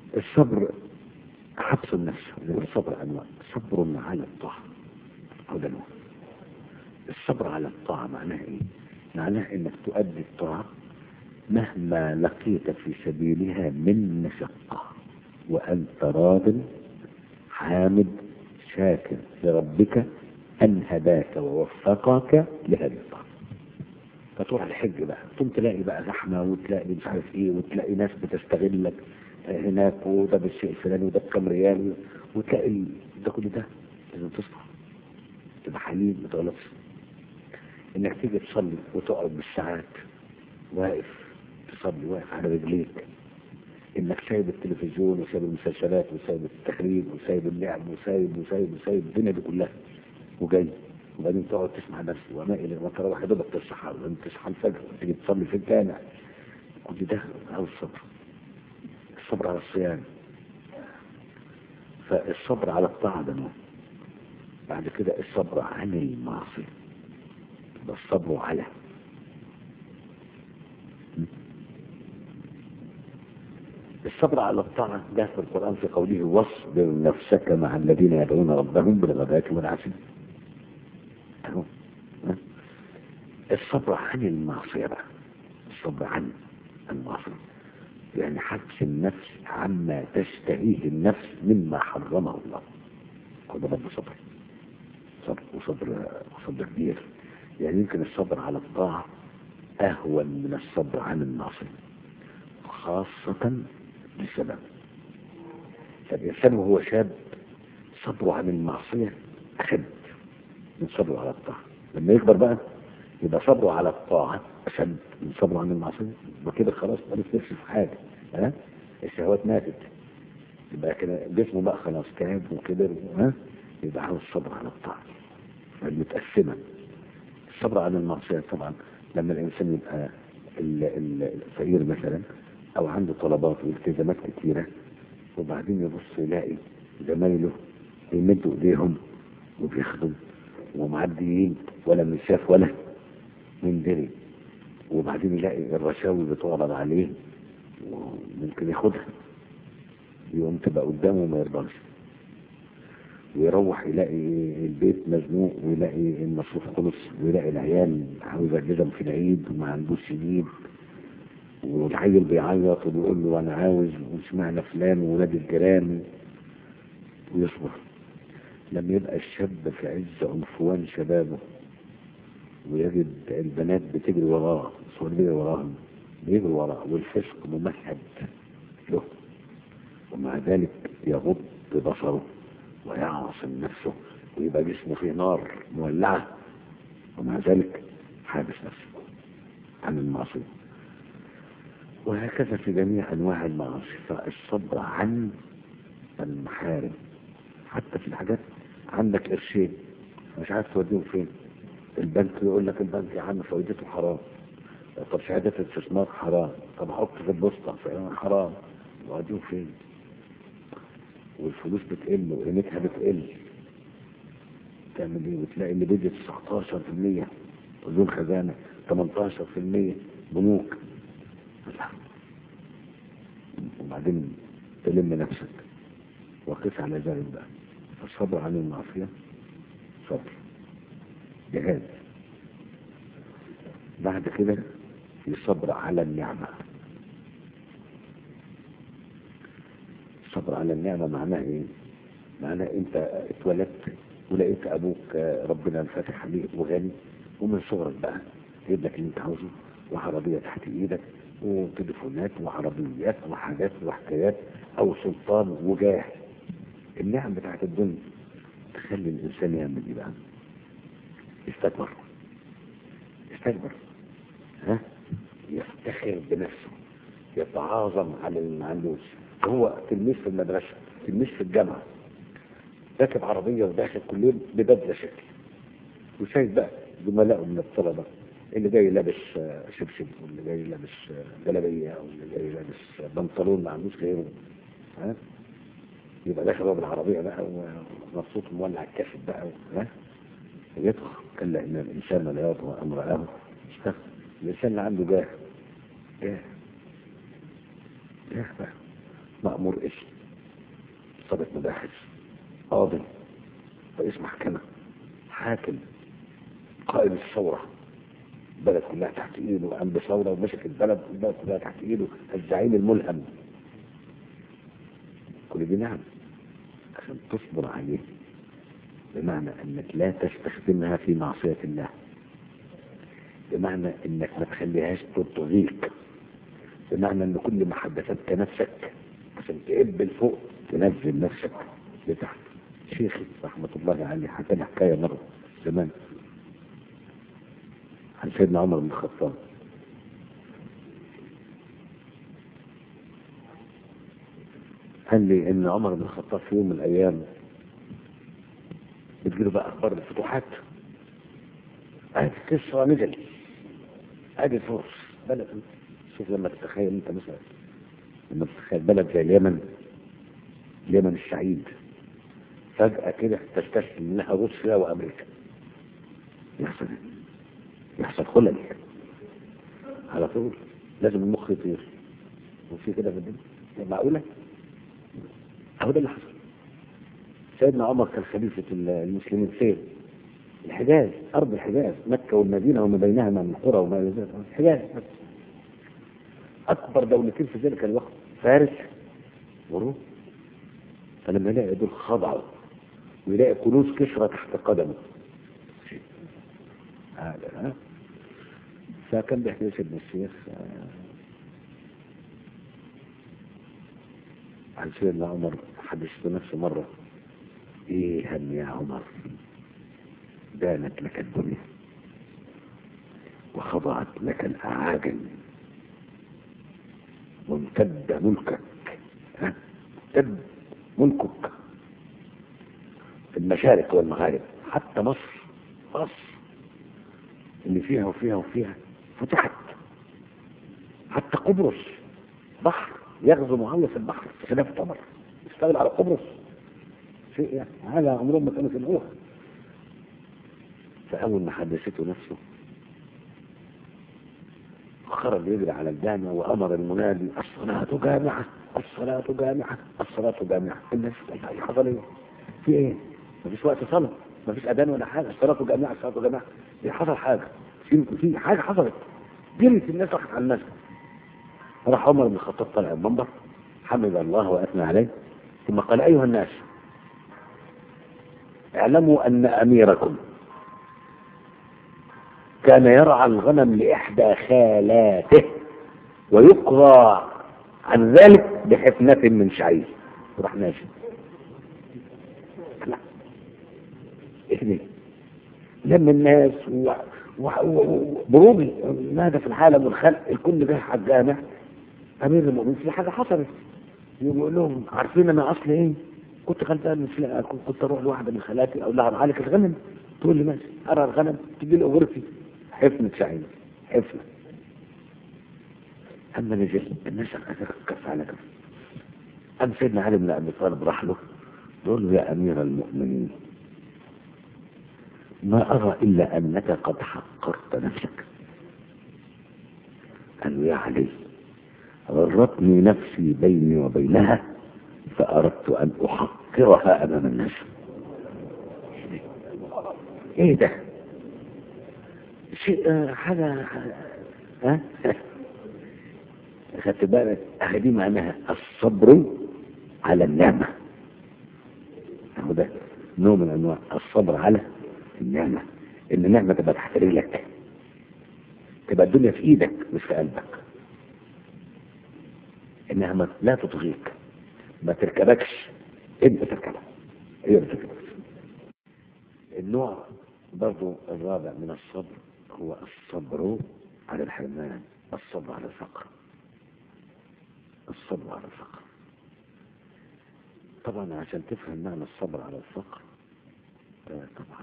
الصبر حبس النفس الصبر أنواع صبر على الطاعة هذا نوع الصبر على الطاعة معناه إيه؟ معناه إنك تؤدي الطاعة مهما لقيت في سبيلها من مشقة وأنت راض حامد شاكر لربك أن هداك ووفقك لهذه الطاعة فتروح الحج بقى ثم تلاقي بقى زحمة وتلاقي مش عارف ايه وتلاقي ناس بتستغلك هناك وده بالشيء الفلاني وده بكام ريال وتلاقي ال- ده كل ده لازم تصبر تبقى حليم ما تغلطش انك تيجي تصلي وتقعد بالساعات واقف تصلي واقف على رجليك انك سايب التلفزيون وسايب المسلسلات وسايب التخريج وسايب اللعب وسايب وسايب وسايب الدنيا دي كلها وجاي وبعدين تقعد تسمع نفسي وما الى ما تروح يا دوبك تصحى وانت تصحى الفجر وتيجي تصلي في الجامع كل ده عاوز صبر الصبر على الصيام فالصبر على الطاعة ده نوع بعد كده الصبر عن المعصية ده الصبر على الصبر على الطاعة ده في القرآن في قوله واصبر نفسك مع الذين يدعون ربهم بالغداة والعشي أهو. ها؟ الصبر عن المعصية بقى الصبر عن المعصية يعني حبس النفس عما تشتهيه النفس مما حرمه الله هذا برضه صبر صبر وصبر وصبر كبير يعني يمكن الصبر على الطاعة أهون من الصبر عن المعصية خاصة للشباب فالإنسان وهو شاب صبره عن المعصية أشد من صبره على الطاعة لما يكبر بقى يبقى صبره على الطاعة أشد من صبره عن المعصية وكده خلاص ما نفسه في حاجة ها الشهوات ماتت يبقى كده جسمه بقى خلاص تعب وكبر ها يبقى عاوز صبر على الطاعة متقسمة الصبر عن المعصية طبعا لما الإنسان يبقى ال- ال- الفقير مثلا أو عنده طلبات والتزامات كتيرة وبعدين يبص يلاقي زمايله بيمدوا إيديهم وبيخدم ومعديين ولا من شاف ولا من دري وبعدين يلاقي الرشاوي بتعرض عليه وممكن ياخدها يقوم تبقى قدامه ما يرضاش ويروح يلاقي البيت مزنوق ويلاقي المصروف خلص ويلاقي العيال عاوز اجزم في العيد وما عندوش يجيب والعيل بيعيط وبيقول له انا عاوز ومش معنى فلان وولاد الجيران ويصبر لما يبقى الشاب في عز عنفوان شبابه ويجد البنات بتجري وراه مش هو اللي بيجري وراهم بيجري وراه والفسق ممهد له ومع ذلك يغض بصره ويعصم نفسه ويبقى جسمه فيه نار مولعة ومع ذلك حابس نفسه عن المعصية وهكذا في جميع أنواع المعاصي فالصبر عن المحارم حتى في الحاجات عندك قرشين مش عارف توديهم فين البنك يقول لك البنك يا عم فوائدته حرام طب شهادة الاستثمار حرام طب حط في البوسطة فعلا حرام واديهم فين والفلوس بتقل وقيمتها بتقل تعمل ايه وتلاقي اللي بيدي 19% بدون خزانة 18% بنوك لا. وبعدين تلم نفسك وقف على ذلك بقى الصبر عن المعصية صبر جهاد بعد كده في صبر على النعمة الصبر على النعمة معناه ايه معناه انت اتولدت ولقيت ابوك ربنا الفاتح عليه وغني ومن صغرك بقى يجيب لك اللي انت عاوزه وعربية تحت ايدك وتليفونات وعربيات وحاجات وحكايات او سلطان وجاه النعم بتاعت الدنيا تخلي الانسان يعمل ايه بقى يستكبر يستكبر ها يفتخر بنفسه يتعاظم على اللي ما عندوش هو تلميذ في المدرسة تلميذ في الجامعة راكب عربية وداخل كل يوم ببدلة شكل وشايف بقى زملائه من الطلبة اللي جاي لابس آه، شبشب واللي جاي لابس آه، جلابية واللي جاي لابس آه، بنطلون ما عندوش غيره ها يبقى داخل هو بالعربية بقى ومبسوط مولع الكاسب بقى ها يدخل كلا ان الانسان لا يطغى ان رآه استغفر الانسان اللي عنده جاه جاه جاه بقى مأمور اسم ضابط مباحث قاضي رئيس محكمة حاكم قائد الثورة البلد كلها تحت ايده وقام بثورة ومسك البلد البلد كلها تحت ايده الزعيم الملهم كل دي نعم عشان تصبر عليه بمعنى انك لا تستخدمها في معصية الله بمعنى انك ما تخليهاش تطغيك بمعنى ان كل ما حدثتك نفسك عشان تقبل فوق تنزل نفسك لتحت شيخي رحمة الله عليه حكى لي حكاية مرة زمان عن سيدنا عمر بن الخطاب قال لي ان عمر بن الخطاب في يوم من الايام بتجيله بقى اخبار الفتوحات ادي قصه نزل ادي فرص بلد شوف لما تتخيل انت مثلا لما تتخيل بلد زي اليمن اليمن السعيد فجأة كده تستسلم لها روسيا وامريكا يحصل يحصل خلل على طول لازم المخ يطير وفي كده في الدنيا معقولة؟ اهو ده اللي حصل سيدنا عمر كان خليفة المسلمين فين؟ الحجاز أرض الحجاز مكة والمدينة وما بينها من القرى وما إلى ذلك الحجاز أكبر دولتين في ذلك الوقت فارس وروم فلما يلاقي دول خضعوا ويلاقي كنوز كسرى تحت قدمه هذا ها فكان بيحكي ابن الشيخ عن سيدنا عمر حدثت نفسه مرة ايه هم يا عمر دانت لك الدنيا وخضعت لك الأعاجم وامتد ملكك ها امتد ملكك في المشارق والمغارب حتى مصر مصر اللي فيها وفيها وفيها فتحت حتى قبرص بحر يغزو معاوية في البحر في خلافة عمر يشتغل على قبرص شيء يعني هذا عمرهم ما كانوا يسمعوها فأول ما حدثته نفسه خرج يجري على الجامع وأمر المنادي الصلاة جامعة الصلاة جامعة الصلاة جامعة الناس حصل ايه؟ في ايه؟ مفيش وقت صلاة مفيش أذان ولا حاجة الصلاة جامعة الصلاة جامعة إيه حصل حاجة في في حاجة حصلت جريت الناس راحت على المسجد راح عمر بن الخطاب طلع المنبر حمد الله وأثنى عليه ثم قال أيها الناس اعلموا أن أميركم كان يرعى الغنم لإحدى خالاته ويقضى عن ذلك بحفنة من شعير وراح ناشد لا اثنين لم الناس وبروبي ماذا في العالم والخلق الكل جه على الجامع امير المؤمنين في حاجه حصلت يقول لهم عارفين انا اصلي ايه كنت غلبان مش لاقي كنت اروح لواحده من خالاتي اقول لها عليك الغنم تقول لي ماشي ارى الغنم تجي لي اجرتي حفنة شعير حفنة اما نزل الناس كف على كف أم سيدنا علي بن أبي طالب راح له يقول له يا أمير المؤمنين ما أرى إلا أنك قد حقرت نفسك قال له يا علي غرتني نفسي بيني وبينها فأردت أن أحقرها أمام الناس إيه ده شيء آه، حاجة ها خدت بالك أهدي معناها الصبر على النعمة أهو ده نوع من أنواع الصبر على النعمة إن النعمة تبقى تحت رجلك تبقى الدنيا في إيدك مش في قلبك إنها ما لا تطغيك ما تركبكش أنت تركبها هي بتركبك النوع برضو الرابع من الصبر هو الصبر على الحرمان الصبر على الفقر الصبر على الفقر طبعا عشان تفهم معنى الصبر على الفقر آه، طبعا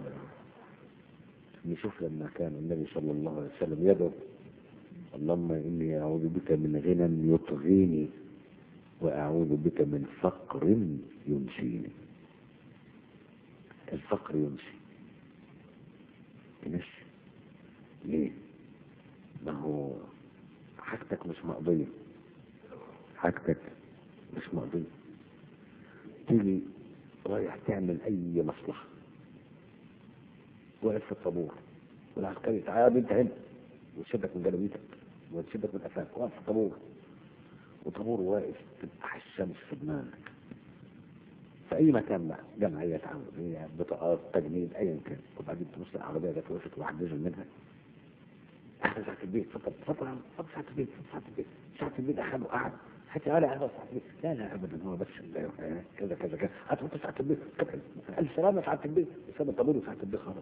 آه، نشوف لما كان النبي صلى الله عليه وسلم يدعو اللهم إني أعوذ بك من غنى يطغيني وأعوذ بك من فقر ينسيني الفقر ينسي ينسي ليه؟ ما هو حاجتك مش مقضية حاجتك مش مقضية تيجي رايح تعمل أي مصلحة واقف في الطابور والعسكري تعالى انت هنا ويشدك من جلابيتك ويشدك من قفاك واقف في الطابور وطابور واقف تفتح الشمس في دماغك في اي مكان بقى جمعيه تعاونيه بطاقات تجنيد ايا كان وبعدين تبص العربيه جت وقفت واحد نزل منها احنا ساعه البيت اتفضل اتفضل يا عم اتفضل ساعه البيت ساعه البيت ساعه البيت اخده قعد حتى ولا قهوه ساعه البيت لا لا ابدا هو بس كذا كذا كذا هتحط ساعه البيت الف سلامه ساعه البيت ساب الطابور وساعه البيت خرج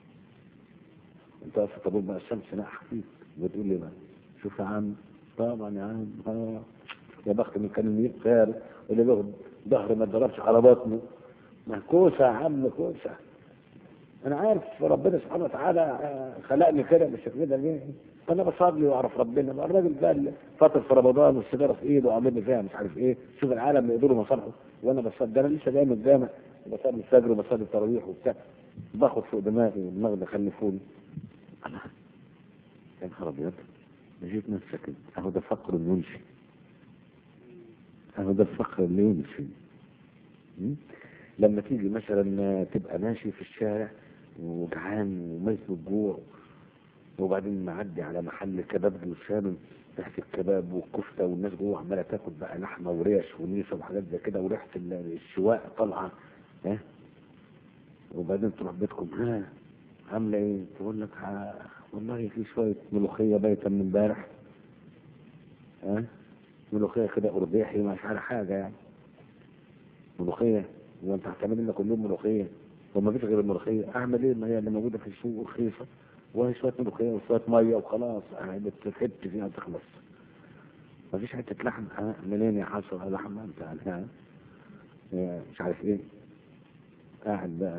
انت واقف في الطابور بقى الشمس ناقحه فيك بتقول لي بقى شوف يا عم طبعا يا عم آه. يا بخت من كان الميت خير اللي بياخد ظهر ما اتضربش على بطنه ما كوسه يا عم كوسه انا عارف ربنا سبحانه وتعالى آه، خلقني كده بالشكل ده ليه فانا بصلي واعرف ربنا بقى الراجل ده اللي فاطر في رمضان والسيجاره في ايده وعامل لي فيها مش عارف ايه شوف العالم يقدروا مصالحه وانا بصلي ده انا لسه جاي من الجامع بصلي الفجر وبصلي التراويح وبتاع باخد فوق دماغي والدماغ ده خلفوني انا يا نهار ابيض نجيت نفسك كده. اهو ده فقر ينشي اهو ده الفقر اللي ينشي م? لما تيجي مثلا تبقى ماشي في الشارع وجعان وميت من الجوع وبعدين معدي على محل كباب وشام تحت الكباب والكفته والناس جوه عماله تاكل بقى لحمه وريش ونيسه وحاجات زي كده وريحه ال- الشواء طالعه ها وبعدين تروح بيتكم ها عامله ايه؟ تقول لك ها والله في شويه ملوخيه بايته من امبارح ها ملوخيه كده اربيحي مش على حاجه يعني ملوخيه وانت هتعمل لنا كل يوم ملوخيه وما فيش غير الملوخيه اعمل ايه ما هي اللي موجوده في السوق رخيصه وهي شويه ملوخيه وشويه ميه وخلاص يعني بتحت فيها تخلص ما فيش حته لحم ها منين يا حصر لحم انت ها يا مش عارف ايه قاعد بقى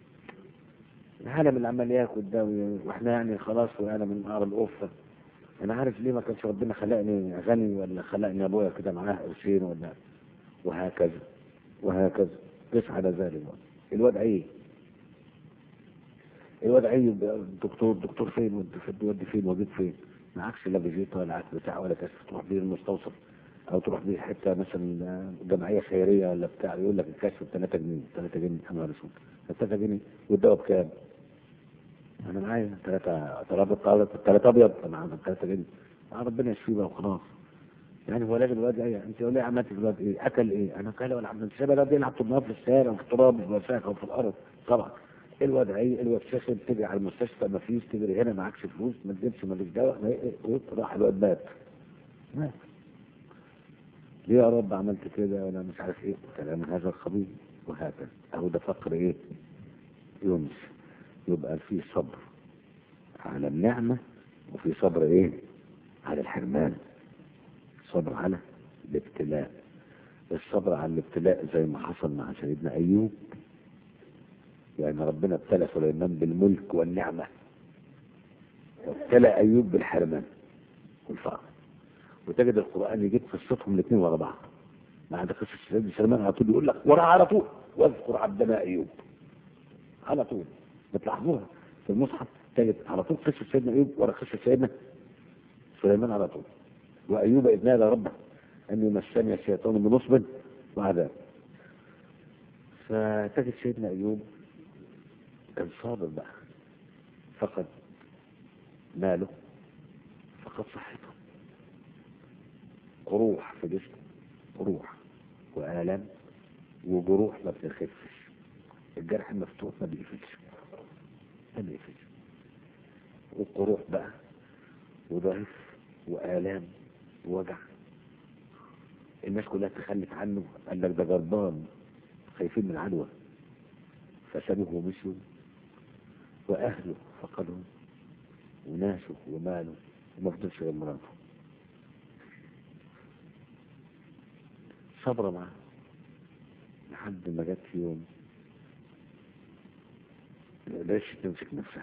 العالم اللي عمال ياكل ده وي- واحنا يعني خلاص وانا من نهار القفه انا عارف ليه ما كانش ربنا خلقني غني ولا خلقني ابويا كده معاه قرشين ولا وهكذا وهكذا قس على ذلك بقى الواد عيب الواد عيب الدكتور الدكتور فين وانت في تودي فين وديت فين معكش لا فيزيتا ولا عكس بتاع ولا كشف تروح بيه المستوصف او تروح بيه حته مثلا جمعيه خيريه ولا بتاع يقول لك الكشف ب 3 جنيه 3 جنيه يا نهار اسود 3 جنيه والدواء بكام؟ انا معايا 3 3 3 ابيض انا عندي 3 جنيه آه ربنا يشفيه بقى وخلاص يعني هو لازم الواد ايه انت يقول لي عملت في الواد ايه اكل ايه انا كل ولا عملت شبه الواد يلعب طول النهار في الشارع وفي التراب وفي الوساخ او في الارض طبعا الواد عي الواد سخن تجري على المستشفى ما فيش تجري هنا معكش فلوس ما تجيبش مالك دواء ما إيه، راح الواد مات مات ليه يا رب عملت كده وانا مش عارف ايه كلام من هذا القبيل وهكذا اهو ده فقر ايه يونس يبقى في صبر على النعمة وفي صبر ايه على الحرمان صبر على الابتلاء الصبر على الابتلاء زي ما حصل مع سيدنا ايوب يعني ربنا ابتلى سليمان بالملك والنعمة وابتلى ايوب بالحرمان والفقر وتجد القرآن يجيب قصتهم الاثنين ورا بعض ما عندك قصة سيدنا سليمان على طول يقول لك ورا على طول واذكر عبدنا ايوب على طول بتلاحظوها في المصحف تجد على طول قصة سيدنا ايوب ورا قصة سيدنا سليمان على طول وايوب اذ نادى ربه اني مسني الشيطان بنصب وعذاب فتجد سيدنا ايوب كان صابر بقى فقد ماله فقد صحته قروح في جسمه قروح وآلام وجروح ما بتخفش الجرح المفتوح ما بيقفلش ما بيقفلش والقروح بقى وضعف وآلام ووجع الناس كلها تخلت عنه قال لك ده جربان خايفين من العدوى فسابوه ومشوا واهله فقدهم وناسه وماله وما فضلش غير مراته صبر معاه لحد ما جت في يوم ما قدرتش تمسك نفسها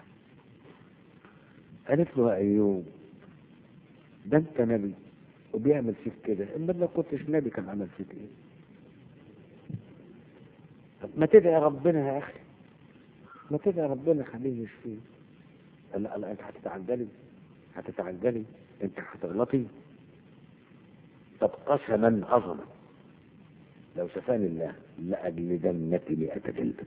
قالت له يا ايوب ده انت نبي وبيعمل فيك كده اما لو كنتش نبي كان عمل فيك ايه طب ما تدعي ربنا يا اخي ما تدعي ربنا خليه يشفيه قال لا لا انت هتتعجلي هتتعجلي انت هتغلطي طب قسما عظما لو شفاني الله لأجلدنك مئة جلد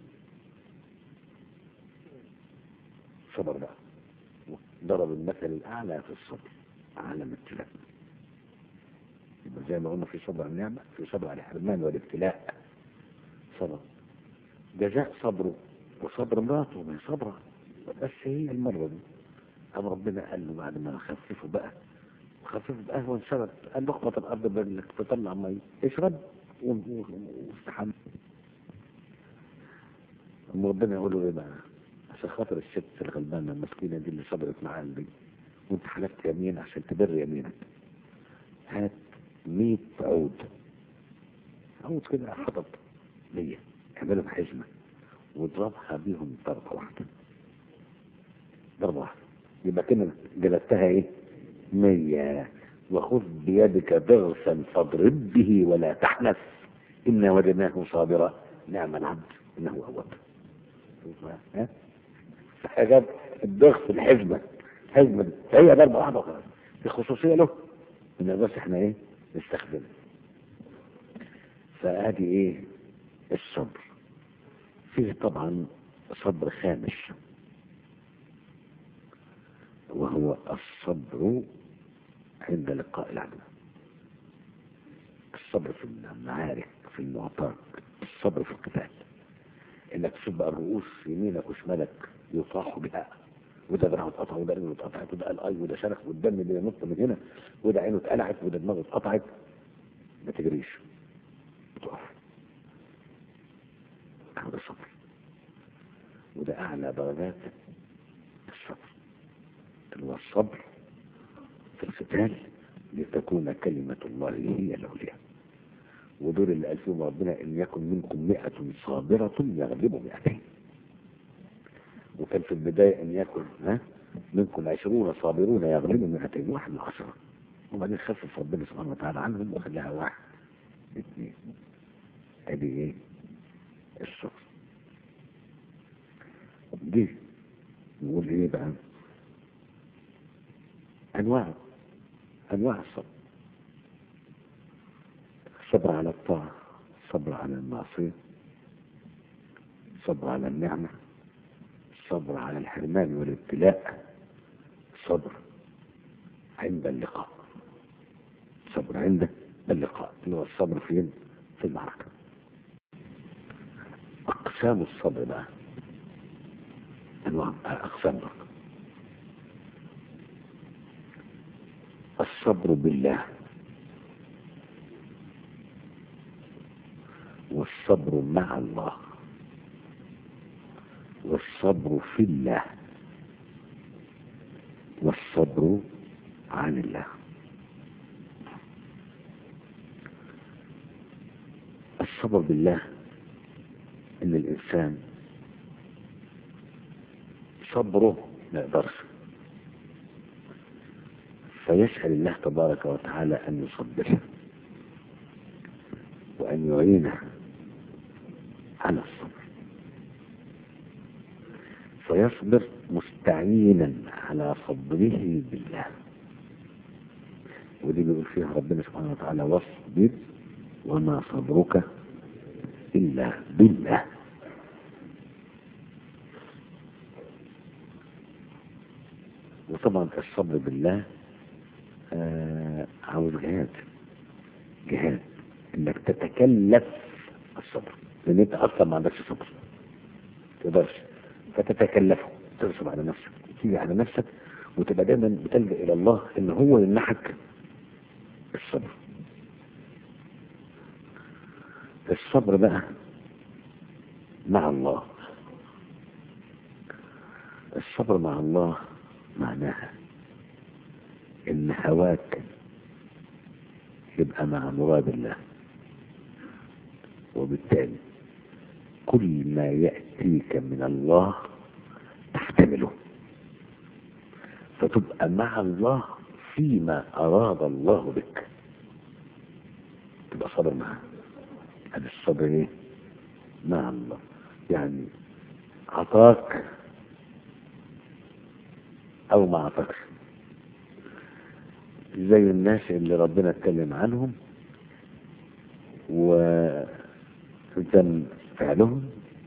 صبر بقى ضرب المثل الأعلى في الصبر على الابتلاء يبقى زي ما قلنا في صبر على النعمة في صبر على الحرمان والابتلاء صبر جزاء صبره وصبر مراته ما هي صبرة بس هي المرة دي أم ربنا قال له بعد ما خففه بقى خففه بقهوة سبب قال له اخبط الأرض بانك تطلع مية اشرب واستحمل أم ربنا يقول له ايه بقى عشان خاطر الست الغلبانة المسكينة دي اللي صبرت معاه دي وانت حلفت يمين عشان تبر يمينك هات 100 عود عود كده حطب ليا اعملهم حزمة واضربها بيهم ضربة واحدة ضربة واحدة يبقى كده جلدتها ايه مية وخذ بيدك ضغثا فاضرب به ولا تحنث إنا وجدناه صابرا نعم العبد إنه أواب ها حاجات الضغط الحزمة حزمة دي. هي ضربة واحدة وخلاص في خصوصية له إن بس احنا ايه نستخدمها فادي ايه الصبر فيه طبعا صبر خامس وهو الصبر عند لقاء العدو الصبر في المعارك في المعترك الصبر في القتال انك تبقى الرؤوس يمينك وشمالك يطاحوا بها وده دراعه اتقطع وده رجله اتقطعت وده قال اي وده شرخ والدم اللي ينط من هنا وده عينه اتقلعت وده دماغه اتقطعت ما تجريش تقف هذا صبر وده اعلى درجات الصبر اللي هو الصبر في القتال لتكون كلمة الله هي العليا ودول اللي قال فيهم ربنا ان يكن منكم مئة صابرة يغلبوا مئتين وكان في البداية ان يكن ها منكم عشرون صابرون يغلبوا مئتين واحد من عشرة وبعدين خفف ربنا سبحانه وتعالى عنهم وخلاها واحد اثنين ادي ايه الصبر دي نقول ايه بقى انواع انواع الصبر الصبر على الطاعة الصبر على المعصية الصبر على النعمة الصبر على الحرمان والابتلاء الصبر عند اللقاء الصبر عند اللقاء اللي هو الصبر فين في المعركة أقسام الصبر بقى أنواع أقسام بقى. الصبر بالله والصبر مع الله والصبر في الله والصبر عن الله الصبر بالله ان الانسان صبره ما يقدرش فيسأل الله تبارك وتعالى أن يصبره وأن يعينه على الصبر فيصبر مستعينا على صبره بالله ودي بيقول فيها ربنا سبحانه وتعالى واصبر وما صبرك إلا بالله وطبعا الصبر بالله آه عاوز جهاد جهاد انك تتكلف الصبر لان انت اصلا ما عندكش صبر تقدرش فتتكلفه تغصب على نفسك تيجي على نفسك وتبقى دايما بتلجا الى الله ان هو يمنحك الصبر الصبر بقى مع الله الصبر مع الله معناها ان هواك يبقى مع مراد الله وبالتالي كل ما يأتيك من الله تحتمله فتبقى مع الله فيما أراد الله بك تبقى صبر معه هذا الصبر ايه مع الله يعني عطاك او ما عطاكش زي الناس اللي ربنا اتكلم عنهم ذم فعلهم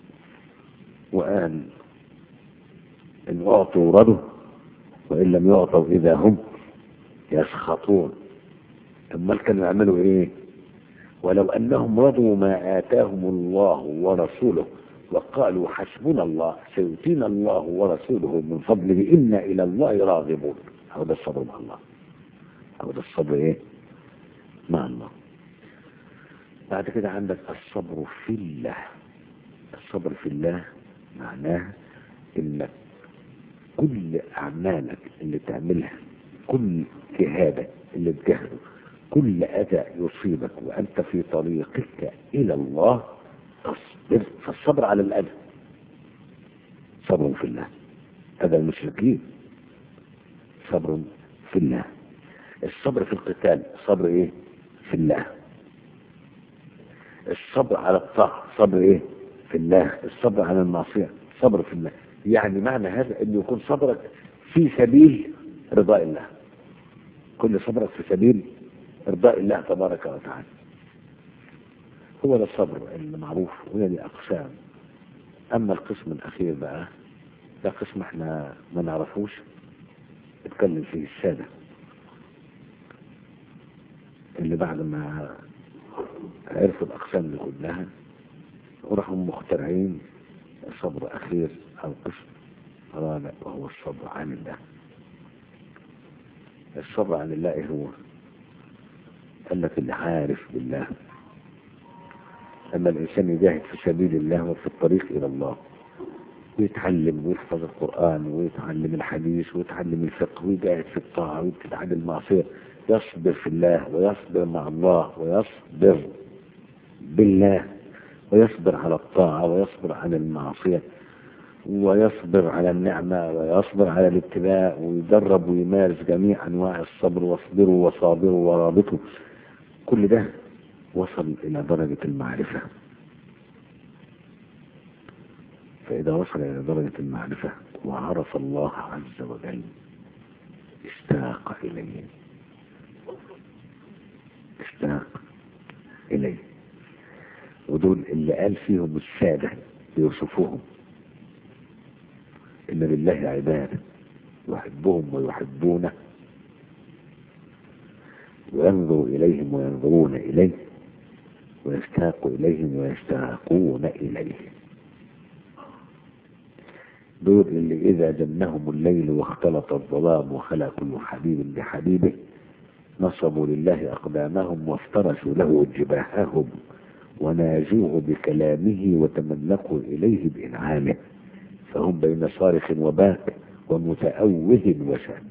وقال إن أعطوا رضوا وإن لم يعطوا إذا هم يسخطون أمال كانوا يعملوا إيه ولو أنهم رضوا ما آتاهم الله ورسوله وقالوا حسبنا الله سيؤتينا الله ورسوله من فضله إنا إلى الله راغبون هو ده الصبر مع الله هو ده الصبر إيه مع الله بعد كده عندك الصبر في الله الصبر في الله معناه انك كل اعمالك اللي تعملها كل جهادك اللي تجاهده كل اذى يصيبك وانت في طريقك الى الله تصبر فالصبر على الاذى صبر في الله هذا المشركين صبر في الله الصبر في القتال صبر ايه في الله الصبر على الطاعة صبر ايه في الله الصبر على المعصية صبر في الله يعني معنى هذا ان يكون صبرك في سبيل رضاء الله كل صبرك في سبيل ارضاء الله تبارك وتعالى هو ده الصبر المعروف وهي دي اقسام اما القسم الاخير بقى ده قسم احنا ما نعرفوش اتكلم فيه الساده اللي بعد ما عرفوا الأقسام دي كلها وراحوا مخترعين صبر أخير أو قسم رابع وهو الصبر عن الله الصبر عن الله إيه هو قال لك اللي عارف بالله أما الإنسان يجاهد في سبيل الله وفي الطريق إلى الله ويتعلم ويحفظ القرآن ويتعلم الحديث ويتعلم الفقه ويجاهد في الطاعة ويبتعد عن المعصية يصبر في الله ويصبر مع الله ويصبر بالله ويصبر على الطاعة ويصبر عن المعصية ويصبر على النعمة ويصبر على الابتلاء ويجرب ويمارس جميع أنواع الصبر واصبروا وصابروا ورابطوا كل ده وصل إلى درجة المعرفة فإذا وصل إلى درجة المعرفة وعرف الله عز وجل اشتاق إليه اشتاق إليه ودول اللي قال فيهم السادة بيوصفوهم إن لله عباد يحبهم ويحبونه وينظر إليهم وينظرون إليه ويشتاق إليهم ويشتاقون إليه دول اللي إذا جنهم الليل واختلط الظلام وخلا كل حبيب بحبيبه نصبوا لله أقدامهم وافترشوا له جباههم وناجوه بكلامه وتملقوا إليه بإنعامه فهم بين صارخ وباك ومتأوه وشاك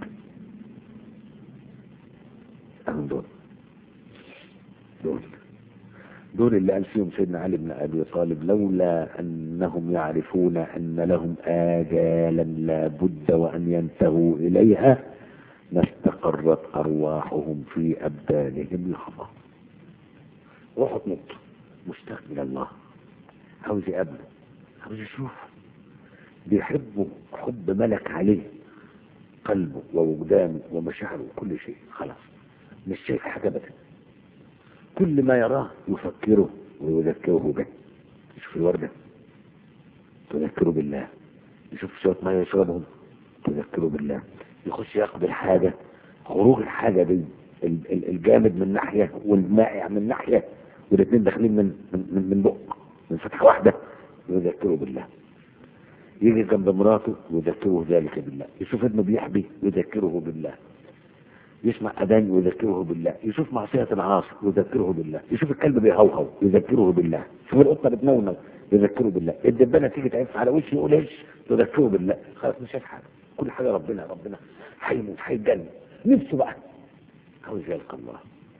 أهم دول دول دول اللي قال فيهم سيدنا علي بن أبي طالب لولا أنهم يعرفون أن لهم آجالا لا بد وأن ينتهوا إليها ما استقرت أرواحهم في أبدانهم لحظة روحوا تموت مشتاق إلى الله عاوز يقابله عاوز يشوفه بيحبه حب ملك عليه قلبه ووجدانه ومشاعره وكل شيء خلاص مش شايف حاجة ابدا كل ما يراه يفكره ويذكره به يشوف الوردة تذكره بالله يشوف شوية مية يشربهم تذكره بالله يخش يقبل حاجة خروج الحاجة دي ال- ال- الجامد من ناحية والمائع من ناحية والاثنين داخلين من من من, من بق من فتحة واحدة يذكره بالله يجي جنب مراته يذكره ذلك بالله يشوف ابنه بيحبي يذكره بالله يسمع اذان يذكره بالله يشوف معصيه العاصي يذكره بالله يشوف الكلب بيهوهو يذكره بالله يشوف القطه بتنونو يذكره بالله الدبانه تيجي تعف على وشه يقول ايش يذكره بالله خلاص مش شايف حاجه كل حاجه ربنا ربنا هيموت هيتجنن نفسه بقى عاوز يلقى الله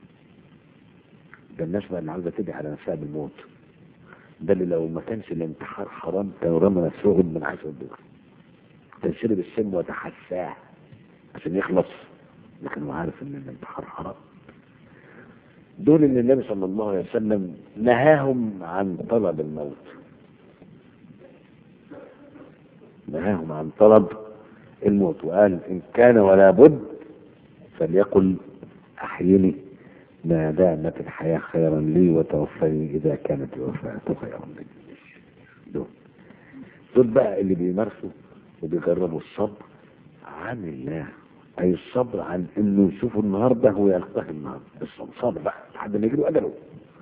ده الناس بقى اللي عاوزه تدعي على نفسها بالموت ده اللي لو ما كانش الانتحار حرام كانوا رمى نفسهم من عشر دور كان شرب السم وتحساه عشان يخلص لكن هو عارف ان الانتحار حرام دول اللي النبي صلى الله عليه وسلم نهاهم عن طلب الموت نهاهم عن طلب الموت وقال ان كان ولا بد فليقل احيني ما دامت الحياة خيرا لي وتوفني إذا كانت الوفاة خيرا لي دول دول بقى اللي بيمارسوا وبيجربوا الصبر عن الله أي الصبر عن إنه يشوفوا النهاردة ويلقاه النهاردة الصبر بقى لحد ما يجيله أجله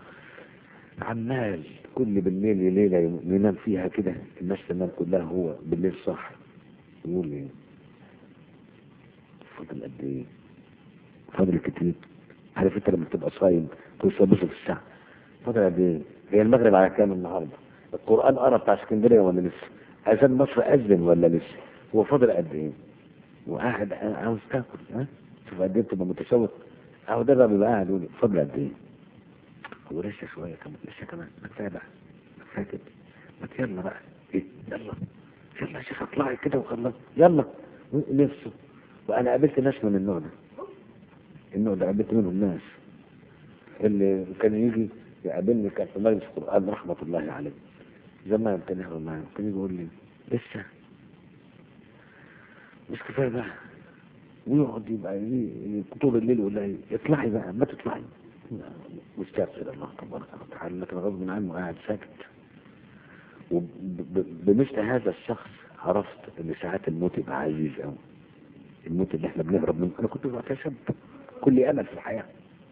عمال كل بالليل ليلة ينام فيها كده الناس تنام كلها هو بالليل صاحي يقول ايه فاضل قد ايه فاضل كتير عارف انت لما تبقى صايم توصل بص في الساعة فاضل قد ايه هي المغرب على كام النهارده القرآن قرا بتاع اسكندرية ولا لسه أذان مصر أذن ولا لسه هو فاضل قد ايه وقاعد عاوز تاكل ها شوف قد ايه بتبقى متشوق اهو ده بقى بيبقى قاعد يقول فاضل قد ايه هو لسه شوية كمان لسه كمان ما كفاية بقى ما كفاية كده ما يلا بقى ايه يلا يلا يا شيخ اطلعي كده وخلص يلا نفسه وانا قابلت ناس من النوع ده النوع ده قابلت منهم ناس اللي كان يجي يقابلني كان في مجلس القرآن رحمة الله عليه زمان كان يحضر معايا كان يجي يقول لي لسه مش كفاية بقى ويقعد يبقى ي- طول الليل يقول لي اطلعي بقى ما تطلعي مستغفر الله تبارك وتعالى لكن غصب عنه قاعد ساكت وبمثل هذا الشخص عرفت ان ساعات الموت يبقى عزيز قوي الموت اللي احنا بنهرب منه انا كنت وقتها شاب كل امل في الحياه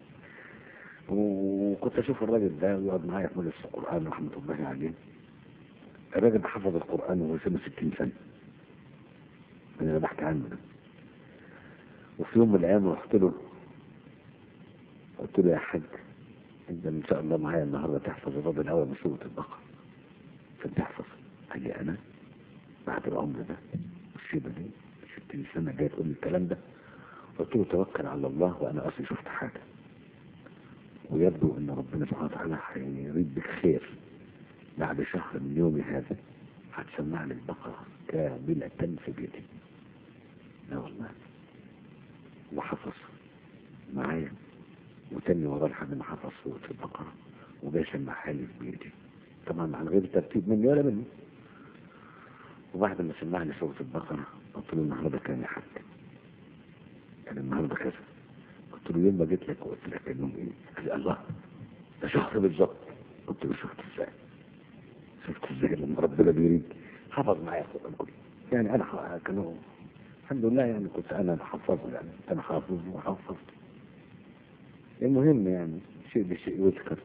وكنت اشوف الراجل ده ويقعد معايا في مجلس القران رحمه الله عليه الراجل ده حفظ القران وهو سنه 60 سنه انا اللي بحكي عنه ده وفي يوم من الايام رحت له قلت له يا حاج انت ان شاء الله معايا النهارده تحفظ الرب الاول من سوره البقره فتحفظ قال لي انا بعد العمر ده والشيبه دي 60 سنه جاي تقول لي الكلام ده قلت له توكل على الله وانا اصلي شفت حاجه ويبدو ان ربنا سبحانه وتعالى هيريد بك خير بعد شهر من يومي هذا هتسمع لي البقره كامله في بيدي لا والله وحفظ معايا وتاني وراه لحد ما حفظ سورة البقرة وجاي سمعها لي في بيدي طبعا عن غير ترتيب مني ولا مني وبعد ما سمعني سورة البقرة قلت له النهارده كان يا حاج كان النهارده كذا قلت له يوم ما جيت لك وقلت لك اليوم ايه؟ قال لي الله ده شهر بالظبط قلت له شفت ازاي؟ شفت ازاي لما ربنا بيريد حفظ معايا القرآن كله يعني انا ح- كانوا الحمد لله يعني كنت انا حفظه يعني انا حافظ وحفظت المهم يعني شيء بشيء يذكر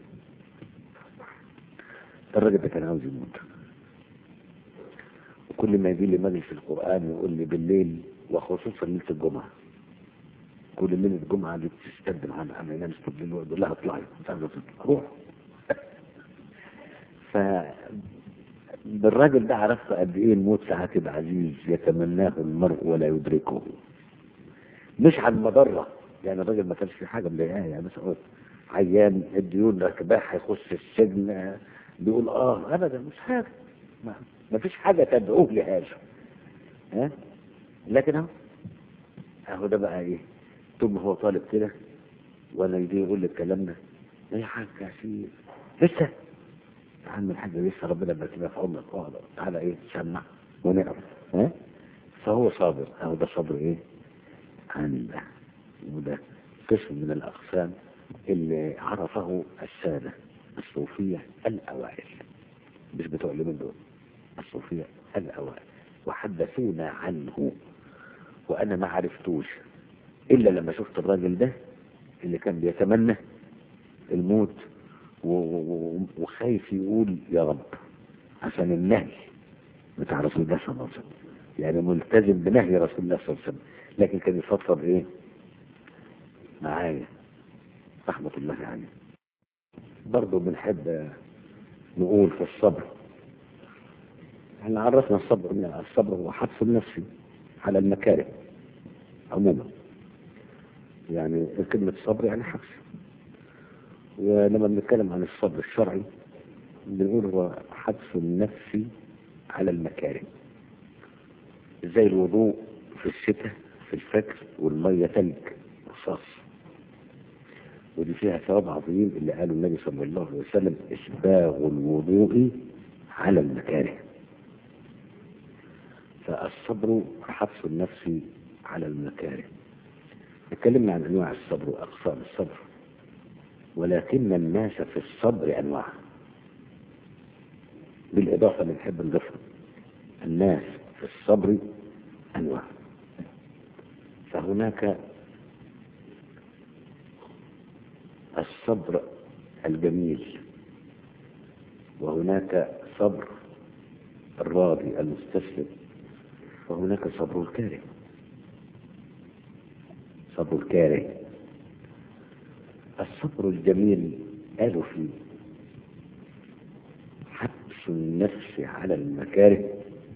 الراجل ده كان عاوز يموت وكل ما يجي لي مجلس القرآن يقول لي بالليل وخصوصا ليلة الجمعة كل ليلة الجمعة اللي بتستخدم عن عن ينام بالليل يقول لها اطلعي مش عايزة تطلع روح ف بالراجل ده عرفت قد ايه الموت ساعات يبقى عزيز يتمناه المرء ولا يدركه مش عن مضرة يعني الراجل ما كانش في حاجة مضايقاه يعني مثلا عيان الديون راكباه هيخش السجن بيقول اه ابدا مش حاجة ما, ما فيش حاجة تدعوه لهذا ها لكن اهو اهو ده بقى ايه طول ما هو طالب كده ولا يجي يقول لي الكلام ده يا حاج يا سيدي لسه يا عم الحاج لسه ربنا يبارك لنا في عمرك اقعد تعالى ايه سمع ونقرا ها فهو صابر اهو ده صبر ايه عن الله وده قسم من الاقسام اللي عرفه الساده الصوفيه الاوائل مش بتوع اليومين دول الصوفيه الاوائل وحدثونا عنه وانا ما عرفتوش الا لما شفت الراجل ده اللي كان بيتمنى الموت و- و- وخايف يقول يا رب عشان النهي بتاع رسول الله صلى الله عليه وسلم يعني ملتزم بنهي رسول الله صلى الله عليه وسلم لكن كان يفضفض ايه معايا رحمة الله عليه برضه بنحب نقول في الصبر احنا عرفنا الصبر الصبر هو حبس النفس على المكاره عموما يعني كلمة صبر يعني حبس ولما بنتكلم عن الصبر الشرعي بنقول هو حبس النفس على المكاره زي الوضوء في الشتاء في الفجر والمية تلج رصاص ودي فيها ثواب عظيم اللي قاله النبي صلى الله عليه وسلم إسباغ الوضوء على المكاره فالصبر حبس النفس على المكاره اتكلمنا عن انواع الصبر واقسام الصبر ولكن الناس في الصبر أنواع بالإضافة اللي نحب نضيفها الناس في الصبر أنواع فهناك الصبر الجميل وهناك صبر الراضي المستسلم وهناك صبر الكاره صبر الكاره الصبر الجميل قالوا فيه حبس النفس على المكاره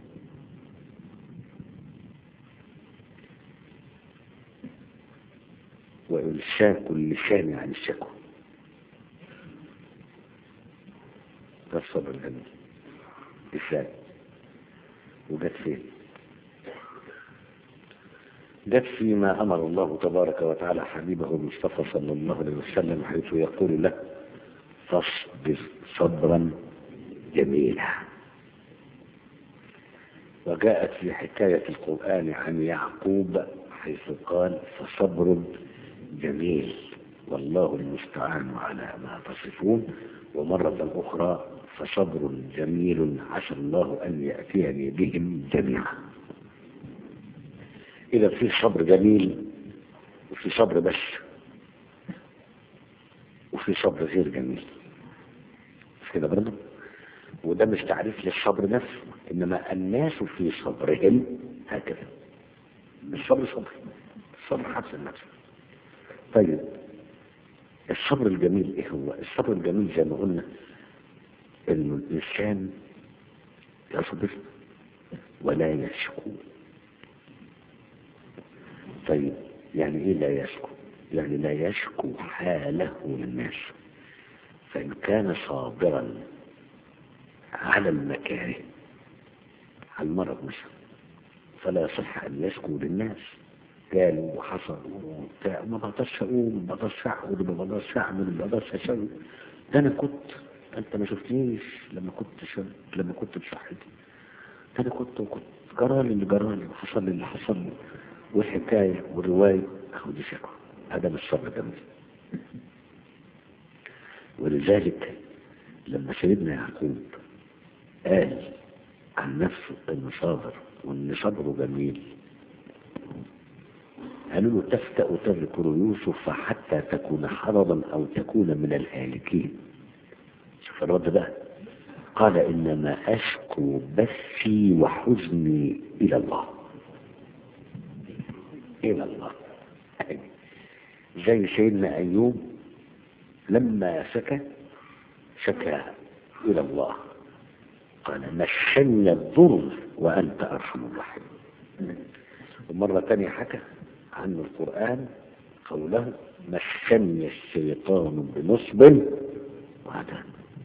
وإمساك اللسان عن الشكوى ده الصبر الجميل ازاي وجت فين جت فيما أمر الله تبارك وتعالى حبيبه المصطفى صلى الله عليه وسلم حيث يقول له فاصبر صبرا جميلا وجاءت في حكاية القرآن عن يعقوب حيث قال فصبر جميل والله المستعان على ما تصفون ومرة أخرى فصبر جميل عسى الله أن يأتيني بهم جميعا إذا في صبر جميل وفي صبر بس وفي صبر غير جميل مش كده برضه وده مش تعريف للصبر نفسه إنما الناس في صبرهم هكذا مش صبر صبر الصبر حبس النفس طيب الصبر الجميل ايه هو الصبر الجميل زي ما قلنا انه الانسان يصبر ولا يشكو طيب يعني ايه لا يشكو يعني لا يشكو حاله للناس فان كان صابرا على المكاره على المرض مثلا فلا يصح ان يشكو للناس قالوا وحصل وبتاع ما بقدرش اقوم ما بقدرش اقعد ما بقدرش اعمل ما بقدرش اسوي ده انا كنت انت ما شفتنيش لما كنت شو... لما كنت بصحتي ده انا كنت وكنت جرالي اللي جرالي وحصل لي اللي حصل لي والحكايه والروايه اهو دي شكوى هذا مش صبر جميل ولذلك لما سيدنا يعقوب قال عن نفسه انه صابر وان صبره جميل قالوا له تفتأ تذكر يوسف حتى تكون حرضا أو تكون من الهالكين شوف الرد بقى قال إنما أشكو بثي وحزني إلى الله إلى الله زي سيدنا أيوب لما سكى شكى إلى الله قال مسني الضر وأنت أرحم الراحمين ومرة تانية حكى عن القرآن قوله مسني الشيطان بنصب وعذاب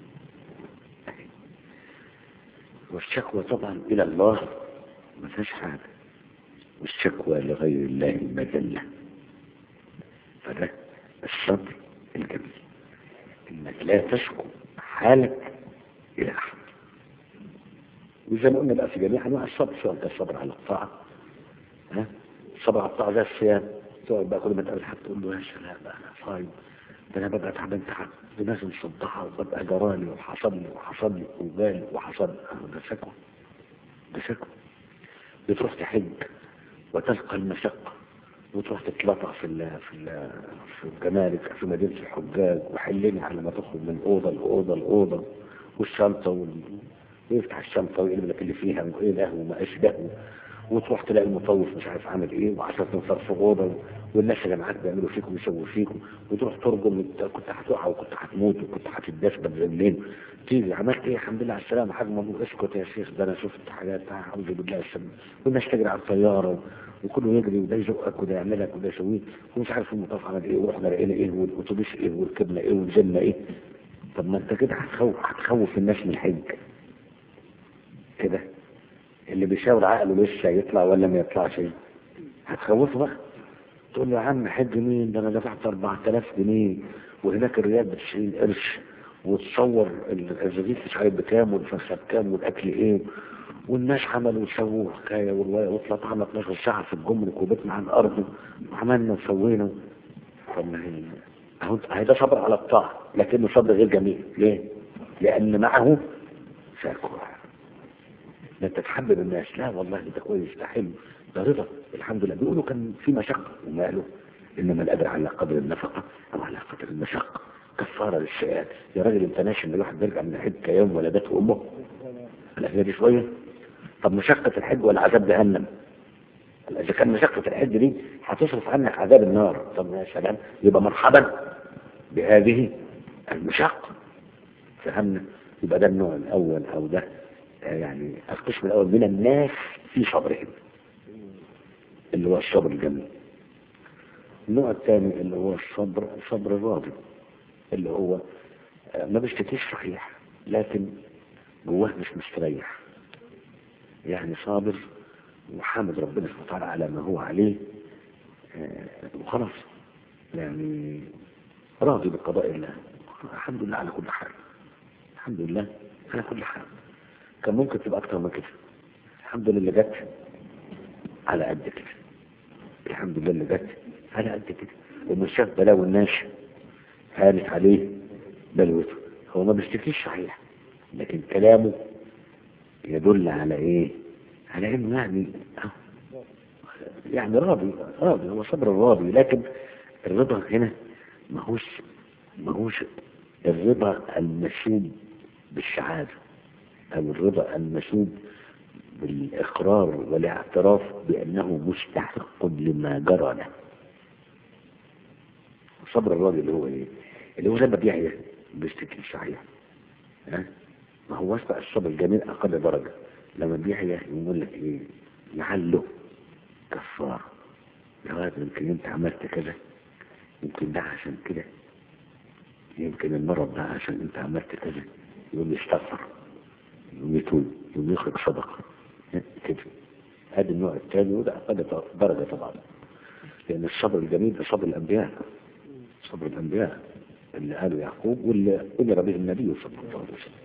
والشكوى طبعا إلى الله ما فيش حاجة والشكوى لغير الله مجلة فده الصبر الجميل انك لا تشكو حالك الى احد وزي ما قلنا بقى في جميع انواع الصبر سواء كان الصبر على الطاعه ها الصبر على الطاعه زي الصيام تقعد بقى كل ما تقابل حد تقول له يا سلام بقى انا صايم ده انا ببقى تعبان تعب دماغي مصدعه وببقى جرالي وحصل لي وحصل لي وجالي وحصل لي ده شكوى ده شكوى بتروح تحج وتلقى المشقه وتروح تتلطع في ال في ال في الجمارك في مدينة الحجاج وحلني على ما تخرج من أوضة لأوضة لأوضة والشنطة وال... ويفتح الشنطة ويقلب لك اللي فيها وإيه ده وما أشبهه وتروح تلاقي المطوف مش عارف عامل إيه وعشرة تنفر في أوضة والناس اللي معاك بيعملوا فيكم ويسووا فيكم وتروح ترجم انت كنت هتقع وكنت هتموت وكنت هتداس بالرجلين تيجي عملت ايه الحمد لله على السلامه حاجه مبروك اسكت يا شيخ ده انا شفت حاجات اعوذ بالله السلام والناس تجري على الطياره وكله يجري وده يزقك وده يعملك وده يسويك ومش عارف المطاف عمل ايه ورحنا لقينا ايه والاتوبيس ايه وركبنا ايه ونزلنا ايه طب ما انت كده هتخوف هتخوف الناس من الحج كده اللي بيشاور عقله لسه يطلع ولا ما يطلعش هتخوفه بقى تقول له يا عم حج مين ده انا دفعت 4000 جنيه وهناك الريال ب 90 قرش وتصور الرغيف مش عارف بكام والفرخه بكام والاكل ايه والناس عملوا وسووا حكايه والروايه وطلعت عمل 12 ساعه في الجمرك وبيتنا على الارض وعملنا وسوينا طب ما هي اهو ده صبر على الطاعة لكنه صبر غير جميل ليه؟ لأن معه شكوى لا تتحبب الناس لا والله ده كويس ده حلو ده رضا الحمد لله بيقولوا كان في مشقة وماله إنما الأجر على قدر النفقة أو على قدر المشقة كفارة للسيئات يا راجل انت ناشي ان الواحد بيرجع من الحج كيوم ولدته امه لا دي شوية طب مشقة الحج ولا عذاب جهنم إذا كان مشقة الحج دي هتصرف عنك عذاب النار طب يا سلام يبقى مرحبا بهذه المشقة فهمنا يبقى ده النوع الأول أو ده يعني القسم الأول من الناس في صبرهم اللي هو الصبر الجميل النوع الثاني اللي هو الصبر الصبر الراضي اللي هو ما بيشتكيش صحيح لكن جواه مش مستريح يعني صابر وحامد ربنا سبحانه وتعالى على ما هو عليه وخلاص يعني راضي بقضاء الله الحمد لله على كل حال الحمد لله على كل حال كان ممكن تبقى اكتر من كده الحمد لله اللي جت على قد كده الحمد لله اللي جت على قد كده ومن شاف بلاوي الناس هانت عليه بلوته هو ما بيشتكيش صحيح لكن كلامه يدل على ايه على انه يعني يعني راضي راضي هو صبر راضي لكن الرضا هنا ماهوش ماهوش الرضا المشوب بالسعادة او الرضا المشوب بالاقرار والاعتراف بانه مستحق لما جرى له الصبر الراضي اللي هو ايه اللي هو زي ما بيعيا بيشتكي صحيح ها ما هو بقى الصبر الجميل اقل درجه لما بيعيا يقول لك ايه لعله كفار يا واد يمكن انت عملت كذا يمكن ده عشان كده يمكن المرض ده عشان انت عملت كذا يقوم يستغفر يقوم يتوب يقوم يخرج صدقه كده هذا النوع الثاني وده اقل درجه طبعا لان الصبر الجميل ده صبر الانبياء صبر الانبياء اللي قاله يعقوب واللي امر به النبي صلى الله عليه وسلم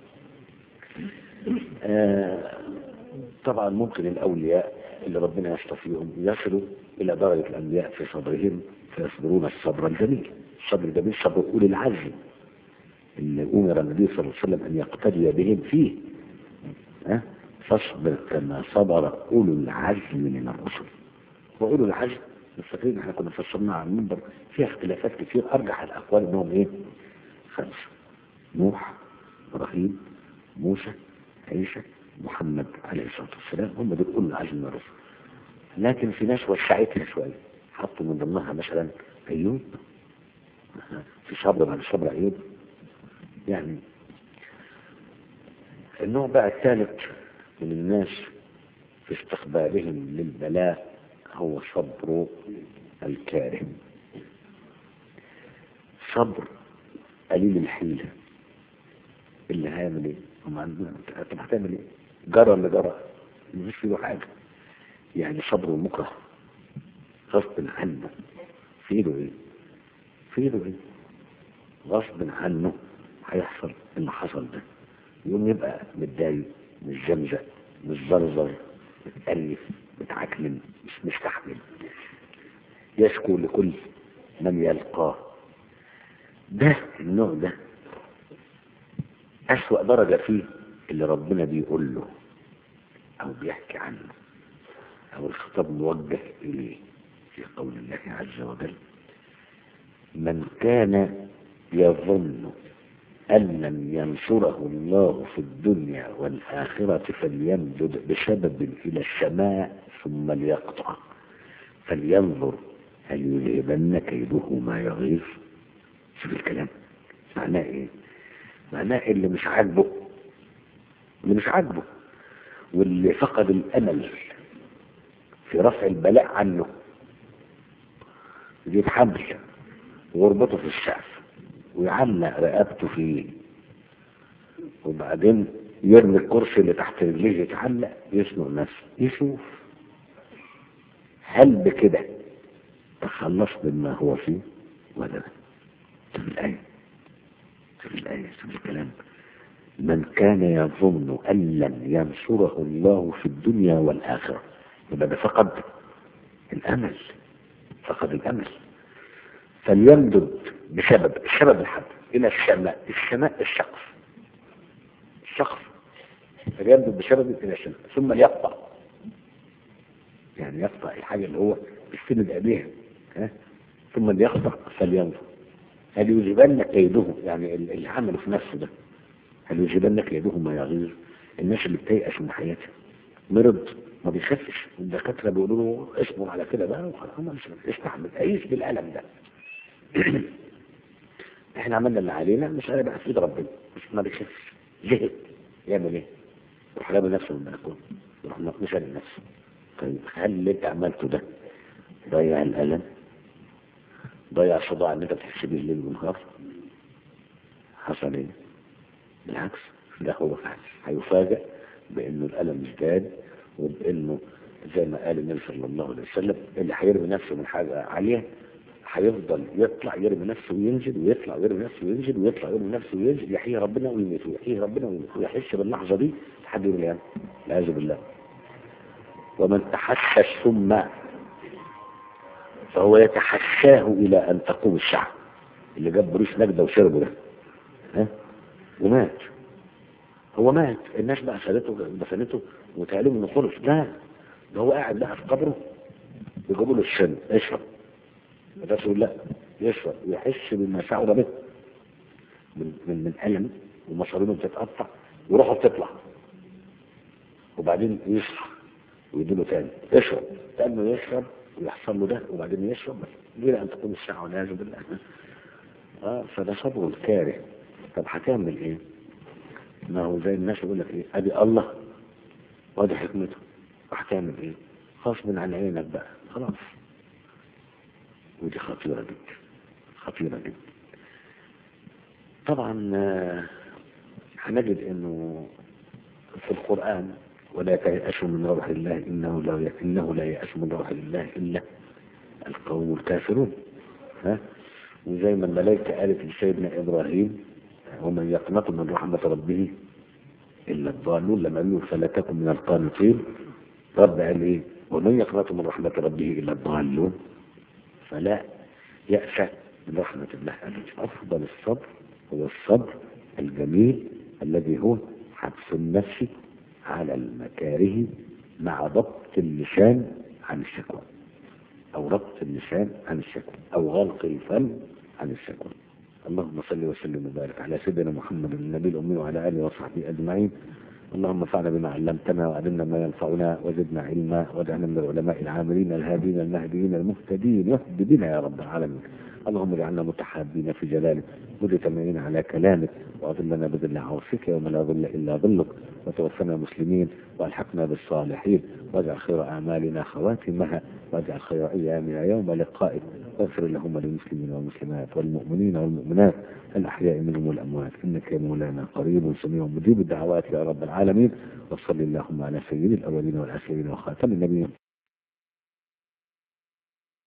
آه طبعا ممكن الأولياء اللي ربنا يصطفيهم يصلوا إلى درجة الأنبياء في صبرهم فيصبرون الصبر الجميل الصبر الجميل صبر أولي العزم اللي أمر النبي صلى الله عليه وسلم أن يقتدي بهم فيه أه؟ فاصبر كما صبر أولو العزم من الرسل وأولو العزم فاكرين احنا كنا فسرناها على المنبر فيها اختلافات كتير أرجح الأقوال إنهم إيه؟ خمسة نوح إبراهيم موسى عيسى محمد عليه الصلاة والسلام هم دول أولو العزم من الرسل لكن في ناس وسعتها شوية حطوا من ضمنها مثلا أيوب في صبر بعد صبر أيوب يعني النوع بقى الثالث من الناس في استقبالهم للبلاء هو صبر الكاره صبر قليل الحيلة اللي هيعمل ايه هم عندنا طب هتعمل ايه جرى اللي جرى مفيش فيه حاجة يعني صبر المكره غصب عنه في ايده ايه في ايده ايه غصب عنه هيحصل اللي حصل ده يوم يبقى متضايق مش جمزة مش زرزر متألف متعكنن مش مستحمل يشكو لكل من يلقاه ده النوع ده أسوأ درجة فيه اللي ربنا بيقول له أو بيحكي عنه أو الخطاب موجه إليه في قول الله عز وجل من كان يظن أن لن ينصره الله في الدنيا والآخرة فليمدد بسبب إلى السماء ثم ليقطع فلينظر هل يذهبن كيده ما يغيظ شوف الكلام معناه ايه معناه اللي مش عاجبه اللي مش عاجبه واللي فقد الامل في رفع البلاء عنه يجيب حبل ويربطه في السقف ويعلق رقبته فيه وبعدين يرمي الكرسي اللي تحت رجليه يتعلق يسمع نفسه يشوف هل بكده تخلص مما هو فيه ولا لا شوف الآية شوف الآية شوف الكلام من كان يظن أن لن ينصره الله في الدنيا والآخرة يبقى ده فقد الأمل فقد الأمل فليمدد بسبب السبب الحد إلى السماء السماء السقف السقف فليمدد بسبب إلى السماء ثم يقطع يعني يقطع الحاجة اللي هو بيستند عليها ها ثم ليقطع فلينظر هل يذهبن كيده يعني ال- اللي عمله في نفسه ده هل يذهبن كيده ما يغيظ الناس اللي بتيأس من حياتها مرض ما بيخفش الدكاتره بيقولوا له اصبر على كده بقى وخلاص مش استحمل عيش بالالم ده احنا عملنا اللي علينا مش انا بقى في ايد ربنا مش ما بيخفش زهق يعمل ايه؟ يروح رامي نفسه من البلكونه يروح مشغل نفسه طيب هل اللي انت عملته ده ضيع الالم ضيع الصداع اللي انت بتحس بيه الليل والنهار حصل ايه؟ بالعكس ده هو هيفاجئ بانه الالم ازداد وبانه زي ما قال النبي صلى الله عليه وسلم اللي هيرمي نفسه من حاجه عاليه هيفضل يطلع يرمي نفسه وينزل ويطلع ويرمي نفسه وينزل ويطلع ويرمي نفسه وينزل يحيي ربنا ويميته يحيي ربنا ويميته ويحس باللحظه دي لحد يوم القيامه والعياذ بالله ومن تحسس ثم فهو يتحساه الى ان تقوم الساعه اللي جاب بريش نجده وشربه ده ها ومات هو مات الناس بقى خدته دفنته وتقالوا انه خلص لا ده هو قاعد بقى في قبره يجيبوا له السن اشرب الرسول لا يشرب ويحس بما شعر به من من من الم ومصارينه بتتقطع وروحه بتطلع وبعدين يصحى ويديله تاني اشرب تاني يشرب ويحصل له ده وبعدين يشرب بس الى ان تكون الساعه والعياذ بالله اه فده صبر الكاره طب هتعمل ايه؟ ما هو زي الناس يقول لك ايه ادي الله وادي حكمته هتعمل ايه؟ غصب عن عينك بقى خلاص ودي خطيرة جدا خطيرة جدا طبعا آه، هنجد انه في القرآن ولا تيأسوا من روح الله إنه لا إنه لا يأس من روح الله إلا القوم الكافرون ها وزي ما الملائكة قالت لسيدنا إبراهيم ومن يقنط من رحمة ربه إلا الضالون لما قالوا فلا تكن من القانطين رب قال إيه ومن يقنط من رحمة ربه إلا الضالون فلا يأس من رحمة الله أبدا أفضل الصبر هو الصبر الجميل الذي هو حبس النفس على المكاره مع ضبط اللسان عن الشكوى أو ربط اللسان عن الشكوى أو غلق الفم عن الشكوى اللهم صل وسلم وبارك على سيدنا محمد النبي الأمي وعلى آله وصحبه أجمعين اللهم انفعنا بما علمتنا وعلمنا ما ينفعنا وزدنا علما واجعلنا من العلماء العاملين الهادين المهديين المهتدين واهد بنا يا رب العالمين اللهم اجعلنا متحابين في جلالك مجتمعين على كلامك واظلنا بظل عرشك يوم لا ظل الا ظلك وتوفنا مسلمين والحقنا بالصالحين واجعل خير اعمالنا خواتمها واجعل خير ايامنا يوم لقائك واغفر اللهم للمسلمين والمسلمات والمؤمنين والمؤمنات الاحياء منهم والاموات انك يا مولانا قريب سميع مجيب الدعوات يا رب العالمين وصل اللهم على سيد الاولين والاخرين وخاتم النبيين